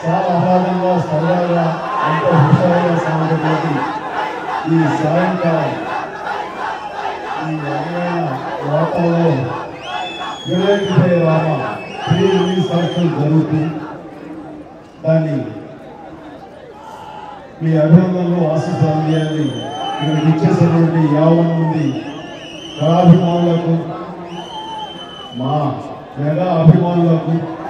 చాలా ఆహ్లాదంగా సరదాగా ఎంతో హుషారుగా సాగుతున్నది ఈ సాయంకాలం ఈ అందమైన వాతావరణం Viveka Rama pre release function జరుగుతూ దాన్ని మీ అభినందనలు ఆశీస్సులు అందియాలని ఇక్కడ ఇచ్చేసినటువంటి యావన్ మంది కళాభిమానులకు మా మెగా అభిమానులకు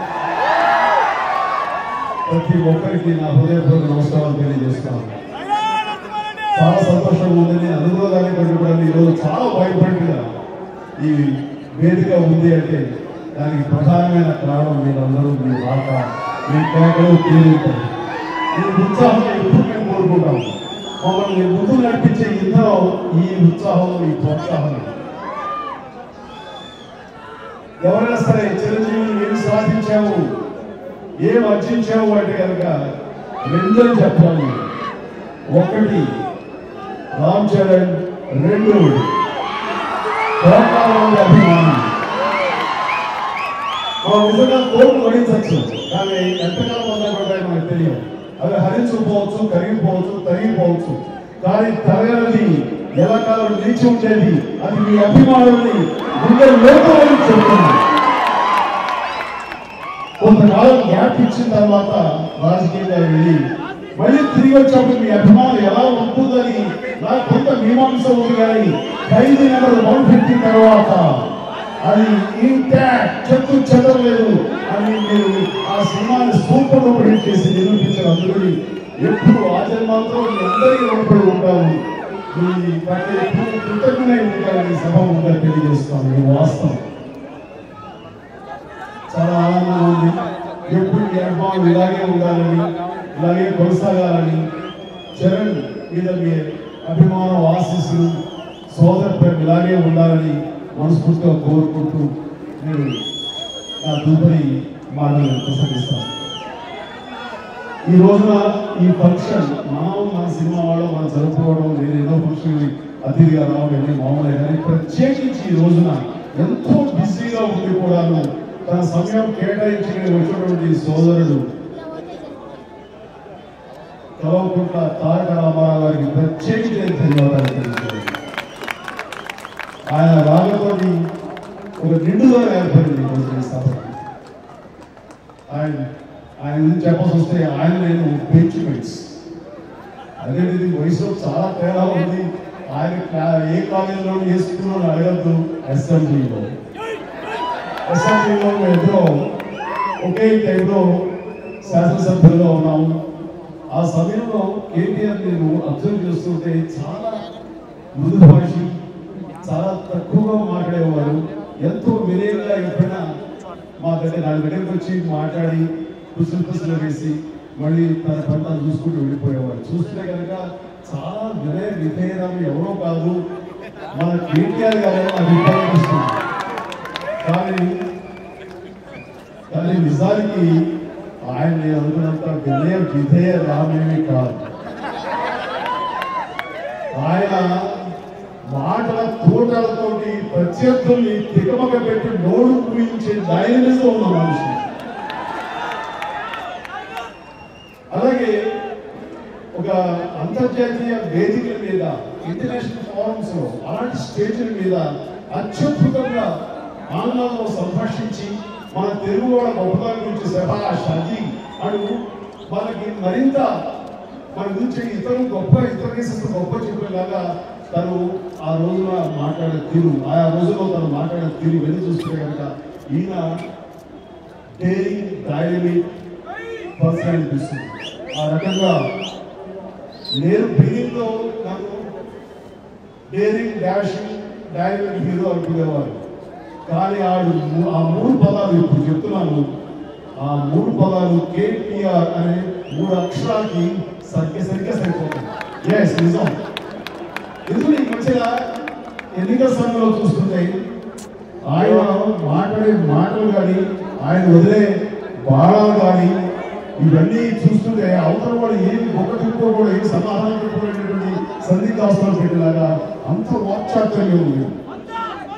ప్రతి ఒక్కరికి నా హృదయపూర్వక నమస్కారాలు తెలియజేస్తున్నాను చాలా సంతోషంగా ఉందని అనుభవాన్ని కూడా ఈరోజు చాలా భయపడిగా ఈ వేదిక ఉంది అంటే దానికి ప్రధానమైన కారణం మీరందరూ మీ రాక మీ కేకలు తీరుతారు ఈ ఉత్సాహం ఎప్పుడు మేము కోరుకుంటాం మమ్మల్ని ముందు నడిపించే ఇద్దరం ఈ ఉత్సాహం ఈ ప్రోత్సాహం ఎవరైనా సరే చిరంజీవిని ఏం సాధించావు ఏం అర్జించావు అంటే కనుక రెండని చెప్పాలి ఒకటి రామ్ చరణ్ రెండు కోట్లాది అభిమానం మా నిజంగా కోర్టు గణించవచ్చు కానీ ఎంతకాలం ఉందా కూడా మనకు తెలియదు అవి హరించుకోవచ్చు కరిగిపోవచ్చు తరిగిపోవచ్చు కానీ తరగనిది ఎలా కాలం నిలిచి ఉండేది అది మీ అభిమానుల్ని గుండె లోపలని చెప్తుంది కొంతకాలం గ్యాప్ ఇచ్చిన తర్వాత రాజకీయంగా వెళ్ళి మళ్ళీ తిరిగి వచ్చినప్పుడు మీ అభిమానం ఎలా ఉంటుందని నాకు కొంత మీమాంస ఉంది కానీ ఖైదీ నెంబర్ వన్ ఫిఫ్టీ తర్వాత అది ఇంటాక్ట్ చెట్టు చెదరలేదు అని మీరు ఆ సినిమాని సూపర్ డూపర్ హిట్ చేసి నిరూపించారు అందుకని ఎప్పుడు ఆ జన్మాంతో మీ అందరికీ రుణపడి ఉంటాము మీ పట్ల ఎప్పుడు కృతజ్ఞమై ఉంటారని సభ ముందు తెలియజేస్తాను ఇది వాస్తవం చాలా ఆనందంగా ఉంది ఎప్పుడు మీ అనుభవం ఇలాగే ఉండాలని ఇలాగే కొనసాగాలని చరణ్ మీద మీ అభిమానం ఆశీస్సులు సోదర ప్రేమ ఇలాగే ఉండాలని మనస్ఫూర్తిగా కోరుకుంటూ నేను నా తదుపరి మాటలు ప్రసంగిస్తాను ఈ రోజున ఈ ఫంక్షన్ మనం మన సినిమా వాళ్ళు మనం జరుపుకోవడం నేను ఏదో ఫంక్షన్ అతిథిగా రావడం ఇవన్నీ మామూలే కానీ ప్రత్యేకించి ఈ రోజున ఎంతో బిజీగా ఉండి కూడాను తన సమయం కేటాయించి వచ్చినటువంటి సోదరుడు కలవకుంట్ల తారక రామారావు గారికి ప్రత్యేకించి నేను ధన్యవాదాలు తెలియజేయాలి ఆయన రాగతోటి ఒక నిండుగా ఏర్పడింది ఈ రోజు ఈ సభకి ఆయన ఆయన గురించి చెప్పాల్సి వస్తే ఆయన నేను బెంచ్మెంట్స్ అదే ఇది వయసులో చాలా తేడా ఉంది ఆయన క్లా- ఏ కాలేజీలో ఏ స్కూల్లో అడగద్దు అసెంబ్లీలో అసెంబ్లీలో మేము ఒకే టైంలో శాసనసభ్యులుగా ఉన్నాము ఆ సమయంలో కేటీఆర్ నేను అబ్జర్వ్ చేస్తుంటే చాలా మృదు భాషి చాలా తక్కువగా మాట్లాడేవారు ఎంతో వినయంగా ఎప్పుడైనా మా దగ్గర నా దగ్గరికి వచ్చి మాట్లాడి కుసులు కుసులు వేసి మళ్ళీ తన పంట చూసుకుంటూ వెళ్ళిపోయేవారు చూస్తే కనుక చాలా వినయ విధేయరం ఎవరో కాదు మన కేటీఆర్ గారు అభిప్రాయం ఇస్తుంది కానీ కానీ నిజానికి ఆయన నేను అనుకున్నంత వినయ విధేయ రామేమి కాదు ఆయన మాటల తోటలతోటి ప్రత్యర్థుల్ని తికమక పెట్టి నోరు పూయించే డైనమిజం ఉన్న మనిషి అలాగే ఒక అంతర్జాతీయ వేదికల మీద ఇంటర్నేషనల్ ఫోరమ్స్ లో అలాంటి స్టేజ్ల మీద అత్యద్భుతంగా ఆంగ్లంలో సంభాషించి మన తెలుగు వాళ్ళ గొప్పతనం గురించి శభాష్ అది అడు మనకి మరింత మన గురించి ఇతరులు గొప్ప ఇతర కేసెస్ గొప్ప చెప్పేలాగా తను ఆ రోజున మాట్లాడే తీరు ఆయా రోజుల్లో తను మాట్లాడే తీరు వెళ్ళి చూస్తే కనుక ఈయన డైరింగ్ డైనమిక్ పర్సన్ అనిపిస్తుంది ఆ రకంగా నేను బిగినింగ్ లో నాకు డేరింగ్ డాషింగ్ డైనమిక్ హీరో అనుకునేవారు కానీ ఆడు మూ- ఆ మూడు పదాలు ఇప్పుడు చెప్తున్నాను ఆ మూడు పదాలు కేటీఆర్ అనే మూడు అక్షరాలకి సరిగ్గా సరిగ్గా సరిపోతుంది ఎస్ నిజం ఎందుకు ఈ మధ్య ఎన్నికల సమయంలో చూస్తుంటే ఆయన మాట్లాడే మాటలు కానీ ఆయన వదిలే బాణాలు కానీ ఇవన్నీ చూస్తుంటే అవతల వాడు ఏమి ఒకటి కూడా ఏమి సమాధానం పెట్టుకునేటువంటి సందిగ్ధావస్థలు పెట్టేలాగా అంత వాక్చాతుర్యం ఉంది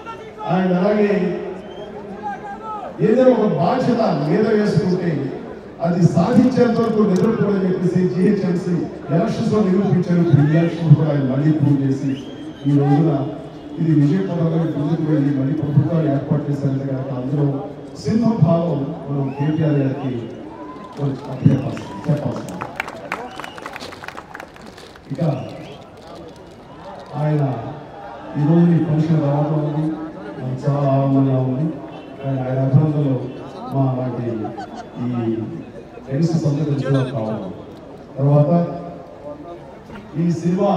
అండ్ అలాగే ఏదైనా ఒక బాధ్యత మీద వేసుకుంటే అది సాధించేంత వరకు నిద్రపోవడం చెప్పేసి జిహెచ్ఎంసీ ఎలక్షన్స్ లో నిరూపించారు ఇప్పుడు ఈ ఎలక్షన్ కూడా ఆయన మళ్ళీ ప్రూవ్ చేసి ఈ రోజున ఇది విజయపరంగా ముందుకు వెళ్ళి మళ్ళీ ప్రభుత్వాలు ఏర్పాటు చేశారంటే కనుక అందులో సింహభావం మనం కేటీఆర్ గారికి కొంచెం చెప్పాల్సి చెప్పాల్సింది ఇక ఆయన ఈరోజు ఈ ఫంక్షన్ రావడం ఉంది నాకు చాలా ఆనందంగా ఉంది అండ్ ఆయన అభినందనలు మా లాంటి ఈ యంగ్స్టర్స్ అందరూ కూడా కావాలి తర్వాత ఈ సినిమా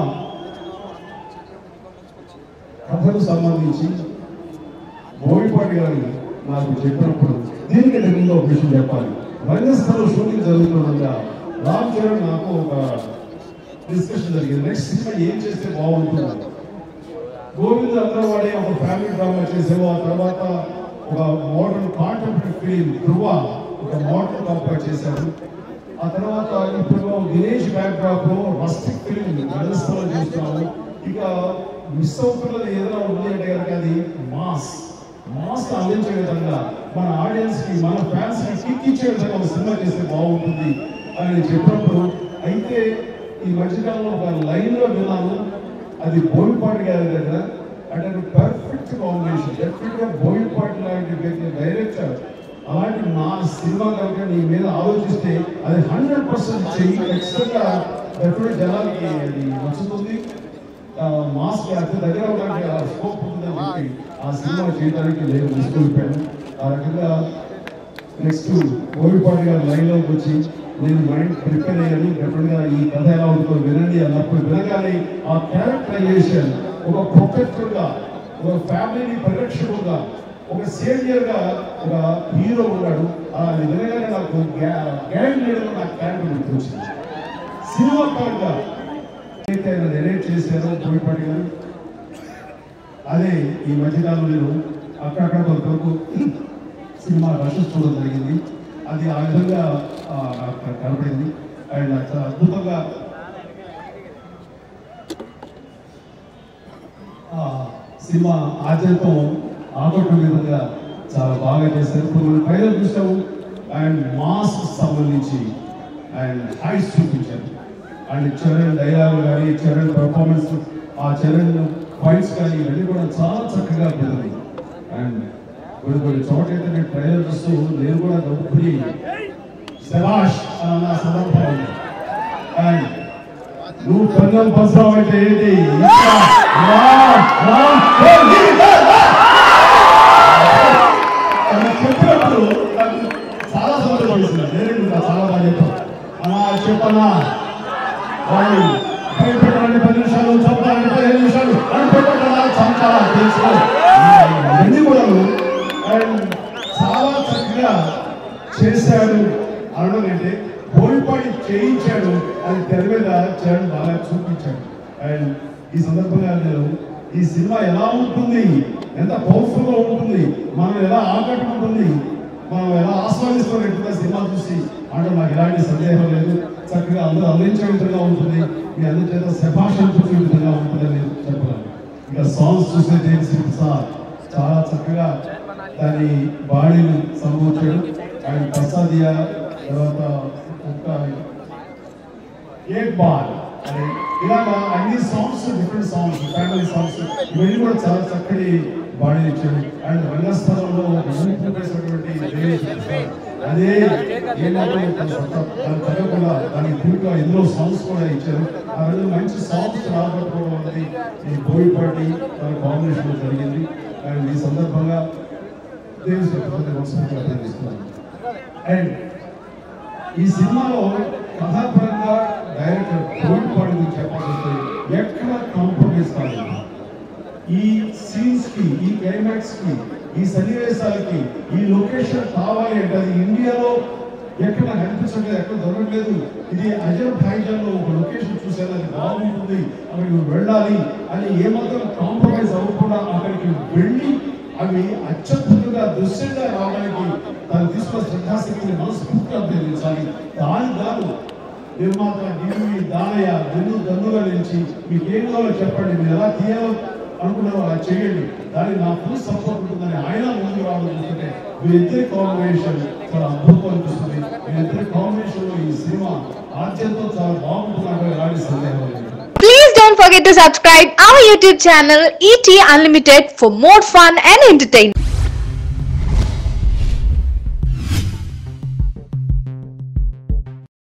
కథకు సంబంధించి బోడిపాటి గారు నాకు చెప్పినప్పుడు దీనికంటే ముందు ఒక విషయం చెప్పాలి రంగస్థలం షూటింగ్ జరుగుతుండగా రామ్ చరణ్ నాకు ఒక డిస్కషన్ జరిగింది నెక్స్ట్ సినిమా ఏం చేస్తే బాగుంటుంది గోవింద్ అందరవాడే ఒక ఫ్యామిలీ డ్రామా చేసాము ఆ తర్వాత ఒక మోడర్న్ కాంటెంపరీ ఫిలిం ధృవ ఒక మోడర్న్ కంపేర్ చేశారు ఆ తర్వాత ఇప్పుడు దినేష్ బ్యాక్ డ్రాప్ లో రస్టిక్ ఫిలిం రంగస్థలం చేస్తున్నాము ఇక మిస్ అవుతున్నది ఏదైనా ఉంది అంటే కనుక అది మాస్ మాస్ అందించే విధంగా మన ఆడియన్స్ కి మన ఫ్యాన్స్ కి కిక్ ఇచ్చే విధంగా ఒక సినిమా చేస్తే బాగుంటుంది అని నేను చెప్పినప్పుడు అయితే ఈ మధ్యకాలంలో ఒక లైన్ లో విన్నాను అది బోయిపాటి గారి దగ్గర అంటే పర్ఫెక్ట్ కాంబినేషన్ డెఫినెట్ గా బోయిపాటి లాంటి వ్యక్తి డైరెక్టర్ అలాంటి నా సినిమా కనుక నీ మీద ఆలోచిస్తే అది హండ్రెడ్ పర్సెంట్ చెయ్యి ఖచ్చితంగా డెఫినెట్ జనాలకి అది నచ్చుతుంది మాస్ అతి దగ్గర ఉండడానికి ఆ స్కోప్ ఉందని చెప్పి ఆ సినిమా చేయడానికి నేను తీసుకెళ్ళిపోయాను ఆ రకంగా నెక్స్ట్ కోవిపాటి గారు లైన్ లోకి వచ్చి నేను మైండ్ ప్రిపేర్ అయ్యాను డెఫినెట్ గా ఈ కథ ఎలా ఉంటుందో వినండి అన్నప్పుడు వినగానే ఆ క్యారెక్టరైజేషన్ ఒక ప్రొటెక్టర్ గా ఒక ఫ్యామిలీని పరిరక్షకుడుగా ఒక సేవియర్ గా ఒక హీరో ఉన్నాడు ఆ అది వినగానే నాకు గ్యాంగ్ లీడర్ నాకు క్యారెక్టర్ గుర్తొచ్చింది సినిమా పరంగా అయితే ఆయన రిలేట్ చేశారో కోవిపాటి గారు అదే ఈ మధ్యకాలంలో నేను అక్కడక్కడ కొంతవరకు సినిమా రషెస్ చూడడం జరిగింది అది ఆ విధంగా ఆ, నాకు కనపడింది అండ్ చాలా అద్భుతంగా ఆ, సినిమా ఆద్యంతం ఆగొట్టు విధంగా చాలా బాగా చేశారు ఇప్పుడు మనం ట్రైలర్ చూసాము అండ్ మాస్ సంబంధించి అండ్ హైట్స్ చూపించారు అండ్ చరణ్ డైలాగ్ కానీ చరణ్ పర్ఫార్మెన్స్ ఆ చరణ్ ఫైట్స్ కానీ ఇవన్నీ కూడా చాలా చక్కగా కుదిరింది అండ్ కొన్ని కొన్ని చోట్లయితే నేను ట్రైలర్ చూస్తూ నేను కూడా గొప్పి శభాష్ అన్న సందర్భం ఉంది అండ్ నువ్వు కన్నం పసరావు అంటే ఏంటి ఇంకా రా, రా, ఏ, నీ, రా, రా. అలా చెప్పినప్పుడు నాకు చాలా సంతోషం వేసింది నేను ఇంకా చాలా బాగా చెప్పాను అన్నా చెప్పన్నా వాళ్ళు భయపెట్టాలని పది నిమిషాలు చంపాలని పదిహేను నిమిషాలు అని పెట్టాలా చంపాలా తెలుసుకో ఇవన్నీ కూడా అండ్ చాలా చక్కగా చేశాడు అనడం అంటే బోల్పాడి చేయించాడు అది తెర మీద చరణ్ బాగా చూపించాడు అండ్ ఈ సందర్భంగా నేను ఈ సినిమా ఎలా ఉంటుంది ఎంత పవర్ఫుల్ గా ఉంటుంది మనం ఎలా ఆకట్టుకుంటుంది మనం ఎలా ఆస్వాదిస్తాం ఎప్పుడైనా సినిమా చూసి అంటే నాకు ఎలాంటి సందేహం లేదు చక్కగా అందరూ అందించే విధంగా ఉంటుంది మీ అందరి చేత శభాష అనిపించే విధంగా ఉంటుందని నేను చెప్పగలను ఇంకా సాంగ్స్ చూసే జేమ్స్ సార్ చాలా చక్కగా దాని బాడీని సమకూర్చాడు అండ్ ప్రసాదియా తర్వాత ఒక ఏక్ బార్ అని ఇలాగా అన్ని songs different songs family songs ఇవన్నీ కూడా చాలా చక్కటి బాడీ ఇచ్చాడు అండ్ రంగస్థలంలో ఊపిరిపోసినటువంటి రేంజ్ అదే ఏమాత్రం తన సొంత- తను తగ్గకుండా దానికి పూర్తిగా ఎన్నో సాంగ్స్ కూడా ఇచ్చారు ఆ రోజు మంచి సాంగ్స్ రాబట్టుకోవడం అనేది ఈ బోయిపాటి తన కాంబినేషన్ జరిగింది అండ్ ఈ సందర్భంగా దేవుని చెప్పి మనస్ఫూర్తిగా అభినందిస్తున్నాను అండ్ ఈ సినిమాలో కథాపరంగా డైరెక్టర్ బోయిపాటి గురించి చెప్పాల్సి వస్తే ఎక్కడ కాంప్రమైజ్ కాలేదు ఈ సీన్స్ కి ఈ క్లైమాక్స్ కి ఈ సన్నివేశాలకి ఈ లొకేషన్ కావాలి అంటే అది ఇండియాలో ఎక్కడ నాకు అనిపించట్లేదు ఎక్కడ దొరకట్లేదు ఇది అజర్బైజాన్ లో ఒక లొకేషన్ చూసాను అది బాగుంటుంది అక్కడికి వెళ్ళాలి అని ఏమాత్రం కాంప్రమైజ్ అవ్వకుండా అక్కడికి వెళ్ళి అవి అత్యద్భుతంగా దృశ్యంగా రావడానికి తను తీసుకున్న శ్రద్ధాశక్తిని మనస్ఫూర్తిగా అభినందించాలి దాని గాను నిర్మాత డివి దానయ్య వెన్ను దన్నుగా నిలిచి మీకు ఏం కావాలో చెప్పండి మీరు ఎలా తీయాలో అనుకున్నారో అలా చేయండి దానికి నా ఫుల్ సపోర్ట్ ఉంటుందని ఆయన ముందుకు రావడం చూస్తుంటే వీరిద్దరి కాంబినేషన్ చాలా అద్భుతం అనిపిస్తుంది వీరిద్దరి కాంబినేషన్ లో ఈ సినిమా ఆద్యంతో చాలా బాగుంటుందంటే ఎలాంటి సందేహం లేదు Please don't forget to subscribe our YouTube channel ET Unlimited for more fun and entertainment.